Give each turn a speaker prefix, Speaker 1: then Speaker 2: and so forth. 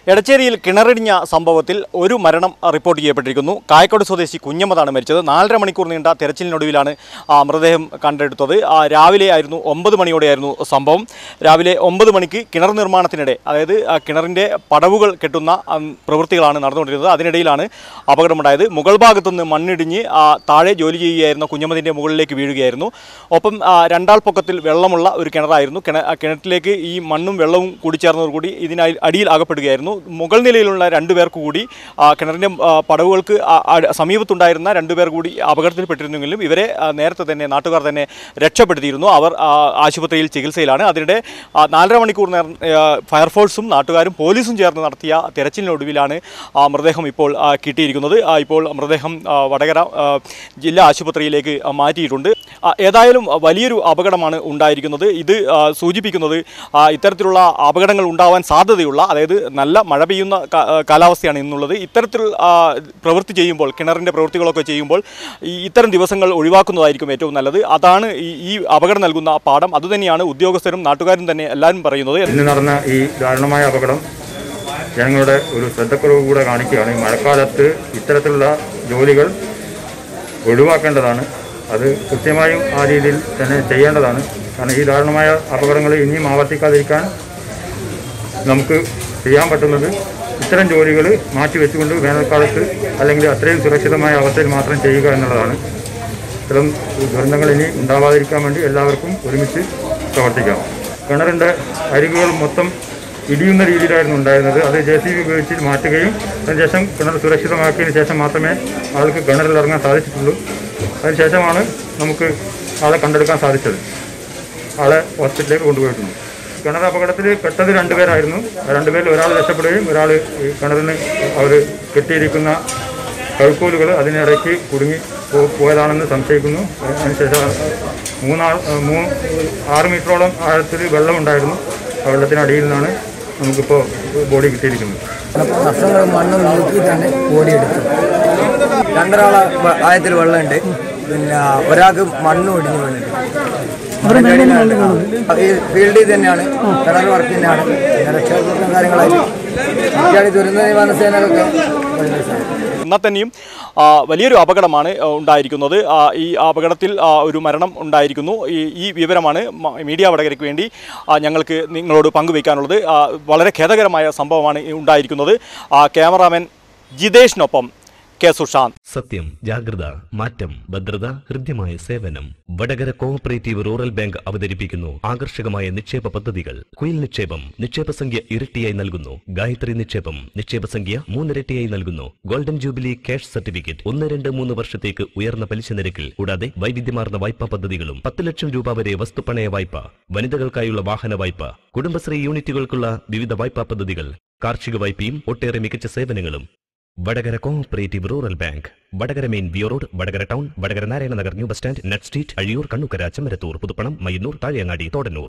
Speaker 1: എടച്ചേരിയിൽ കിണറിടിഞ്ഞ സംഭവത്തിൽ ഒരു മരണം റിപ്പോർട്ട് ചെയ്യപ്പെട്ടിരിക്കുന്നു കായക്കോട് സ്വദേശി കുഞ്ഞമ്മതാണ് മരിച്ചത് നാലര മണിക്കൂർ നീണ്ട തെരച്ചിലിനൊടുവിലാണ് ആ മൃതദേഹം കണ്ടെടുത്തത് ആ, രാവിലെ ആയിരുന്നു ഒമ്പത് മണിയോടെയായിരുന്നു സംഭവം രാവിലെ ഒമ്പത് മണിക്ക് കിണർ നിർമ്മാണത്തിനിടെ അതായത് ആ കിണറിൻ്റെ പടവുകൾ കെട്ടുന്ന ആ, പ്രവൃത്തികളാണ് നടന്നുകൊണ്ടിരുന്നത് അതിനിടയിലാണ് അപകടമുണ്ടായത് മുകൾ ഭാഗത്തുനിന്ന് മണ്ണിടിഞ്ഞ് ആ, താഴെ ജോലി ചെയ്യുകയായിരുന്ന കുഞ്ഞമ്മതിൻ്റെ മുകളിലേക്ക് വീഴുകയായിരുന്നു ഒപ്പം ആ, രണ്ടാൾ പൊക്കത്തിൽ വെള്ളമുള്ള ഒരു കിണറായിരുന്നു കിണ ആ കിണറ്റിലേക്ക് ഈ മണ്ണും വെള്ളവും കൂടിച്ചേർന്നതോടുകൂടി ഇതിനായി അടിയിൽ അകപ്പെടുകയായിരുന്നു മുകൾ നിലയിലുള്ള രണ്ടു പേർക്ക് കൂടി ആ, കിണറിൻ്റെ ആ, പടവുകൾക്ക് ആ- ആ- സമീപത്തുണ്ടായിരുന്ന രണ്ടുപേർ കൂടി അപകടത്തിൽപ്പെട്ടിരുന്നെങ്കിലും ഇവരെ ആ, നേരത്തെ തന്നെ നാട്ടുകാർ തന്നെ രക്ഷപ്പെടുത്തിയിരുന്നു അവർ ആ, ആശുപത്രിയിൽ ചികിത്സയിലാണ് അതിനിടെ ആ, നാലര മണിക്കൂർ നേരം ആ, ഫയർഫോഴ്സും നാട്ടുകാരും പോലീസും ചേർന്ന് നടത്തിയ തെരച്ചിലിനൊടുവിലാണ് ആ, മൃതദേഹം ഇപ്പോൾ ആ, കിട്ടിയിരിക്കുന്നത് ആ, ഇപ്പോൾ മൃതദേഹം ആ, വടകര ആ, ജില്ലാ ആശുപത്രിയിലേക്ക് ആ, മാറ്റിയിട്ടുണ്ട് ആ, ഏതായാലും വലിയൊരു അപകടമാണ് ഉണ്ടായിരിക്കുന്നത് ഇത് ആ, സൂചിപ്പിക്കുന്നത് ആ, ഇത്തരത്തിലുള്ള അപകടങ്ങൾ ഉണ്ടാവാൻ സാധ്യതയുള്ള അതായത് നല്ല മഴ പെയ്യുന്ന കാ- ആ, കാലാവസ്ഥയാണ് ഇന്നുള്ളത് ഇത്തരത്തിൽ ആ, പ്രവൃത്തി ചെയ്യുമ്പോൾ കിണറിൻ്റെ പ്രവൃത്തികളൊക്കെ ചെയ്യുമ്പോൾ ഈ ഇത്തരം ദിവസങ്ങൾ ഒഴിവാക്കുന്നതായിരിക്കും ഏറ്റവും നല്ലത് അതാണ് ഈ ഈ അപകടം നൽകുന്ന പാഠം അതുതന്നെയാണ് ഉദ്യോഗസ്ഥരും നാട്ടുകാരും തന്നെ എല്ലാവരും പറയുന്നത്
Speaker 2: ഇന്ന് നടന്ന ഈ ദാരുണമായ അപകടം ജനങ്ങളുടെ ഒരു ശ്രദ്ധക്കുറവ് കൂടെ കാണിക്കുകയാണ് ഈ മഴക്കാലത്ത് ഇത്തരത്തിലുള്ള ജോലികൾ ഒഴിവാക്കേണ്ടതാണ് അത് കൃത്യമായും ആ രീതിയിൽ തന്നെ ചെയ്യേണ്ടതാണ് കാരണം ഈ ദാരുണമായ അപകടങ്ങൾ ഇനിയും ആവർത്തിക്കാതിരിക്കാൻ നമുക്ക് ചെയ്യാൻ പറ്റുന്നത് ഇത്തരം ജോലികൾ മാറ്റിവെച്ചുകൊണ്ട് വേനൽക്കാലത്ത് അല്ലെങ്കിൽ അത്രയും സുരക്ഷിതമായ അവസ്ഥയിൽ മാത്രം ചെയ്യുക എന്നുള്ളതാണ് ഇത്തരം ദുരന്തങ്ങൾ ഇനി ഉണ്ടാവാതിരിക്കാൻ വേണ്ടി എല്ലാവർക്കും ഒരുമിച്ച് പ്രവർത്തിക്കാം കിണറിൻ്റെ അരികുകൾ മൊത്തം ഇടിയുന്ന രീതിയിലായിരുന്നു ഉണ്ടായിരുന്നത് അത് ജെ സി ബി ഉപയോഗിച്ച് മാറ്റുകയും അതിനുശേഷം കിണർ സുരക്ഷിതമാക്കിയതിന് ശേഷം മാത്രമേ ആൾക്ക് കിണറിൽ ഇറങ്ങാൻ സാധിച്ചിട്ടുള്ളൂ അതിനുശേഷമാണ് നമുക്ക് ആളെ കണ്ടെടുക്കാൻ സാധിച്ചത് ആളെ ഹോസ്പിറ്റലിലേക്ക് കൊണ്ടുപോയിട്ടുണ്ട് കിണർ അപകടത്തിൽ പെട്ടത് രണ്ടുപേരായിരുന്നു ആ രണ്ടുപേരിൽ ഒരാൾ രക്ഷപ്പെടുകയും ഒരാൾ ഈ കിണറിന് അവർ കെട്ടിയിരിക്കുന്ന കഴുക്കോലുകൾ അതിനിടയ്ക്ക് കുടുങ്ങി പോ- പോയതാണെന്ന് സംശയിക്കുന്നു അതിനുശേഷം മൂന്നാൾ മൂ ആറ് മീറ്ററോളം ആഴത്തിൽ വെള്ളമുണ്ടായിരുന്നു ആ വെള്ളത്തിനടിയിൽ നിന്നാണ് നമുക്കിപ്പോൾ ബോഡി കിട്ടിയിരിക്കുന്നത്
Speaker 3: കർഷകർ മണ്ണ് നീക്കിയിട്ടാണ് ഓടിയെടുത്തത് രണ്ടൊരാളെ വ- ആയത്തിൽ വെള്ളമുണ്ട് പിന്നെ ഒരാൾക്ക് മണ്ണ് ഒടിഞ്ഞു വീണിട്ടുണ്ട് ഈ ഫീൽഡിൽ തന്നെയാണ് കിണർ വർക്ക് തന്നെയാണ് പിന്നെ രക്ഷാപ്രവർത്തനം കാര്യങ്ങളായിട്ട് ഇതൊക്കെയാണ് ഈ ദുരന്ത നിവാരണ സേനകളൊക്കെ വളരെ സഹായിക്കുന്നത്.
Speaker 1: എന്നാൽ തന്നെയും ആ, വലിയൊരു അപകടമാണ് ആ, ഉണ്ടായിരിക്കുന്നത് ആ, ഈ അപകടത്തിൽ ആ, ഒരു മരണം ഉണ്ടായിരിക്കുന്നു ഈ ഈ വിവരമാണ് മ- മീഡിയ വടകരയ്ക്ക് വേണ്ടി ആ, ഞങ്ങൾക്ക് നിങ്ങളോട് പങ്കുവയ്ക്കാനുള്ളത് ആ, വളരെ ഖേദകരമായ സംഭവമാണ് ഈ ഉണ്ടായിരിക്കുന്നത് ആ, ക്യാമറാമാൻ ജിതേഷിനൊപ്പം കെ സുഷാന്ത്
Speaker 4: സത്യം ജാഗ്രത മാറ്റം ഭദ്രത ഹൃദ്യമായ സേവനം വടകര കോഓപ്പറേറ്റീവ് റൂറൽ ബാങ്ക് അവതരിപ്പിക്കുന്നു ആകർഷകമായ നിക്ഷേപ പദ്ധതികൾ കുയിൽ നിക്ഷേപം നിക്ഷേപ സംഖ്യ ഇരട്ടിയായി നൽകുന്നു ഗായത്രി നിക്ഷേപം നിക്ഷേപ സംഖ്യ മൂന്നിരട്ടിയായി നൽകുന്നു ഗോൾഡൻ ജൂബിലി ക്യാഷ് സർട്ടിഫിക്കറ്റ് ഒന്ന് രണ്ട് മൂന്ന് വർഷത്തേക്ക് ഉയർന്ന പലിശ നിരക്കിൽ കൂടാതെ വൈവിധ്യമാർന്ന വായ്പാ പദ്ധതികളും പത്ത് ലക്ഷം രൂപ വരെ വസ്തുപണയ വായ്പ വനിതകൾക്കായുള്ള വാഹന വായ്പ കുടുംബശ്രീ യൂണിറ്റുകൾക്കുള്ള വിവിധ വായ്പാ പദ്ധതികൾ കാർഷിക വായ്പയും ഒട്ടേറെ മികച്ച സേവനങ്ങളും Vadakara cooperative rural bank Vadakara main വിയോ road Vadakara town Vadakara Narayana Nagar new bus stand നെറ്റ് സ്ട്രീറ്റ് അഴിയൂർ കണ്ണുക്കര ചെമ്മരത്തൂർ പുതുപ്പണം മയ്യന്നൂർ താഴെയങ്ങാടി തോടന്നൂർ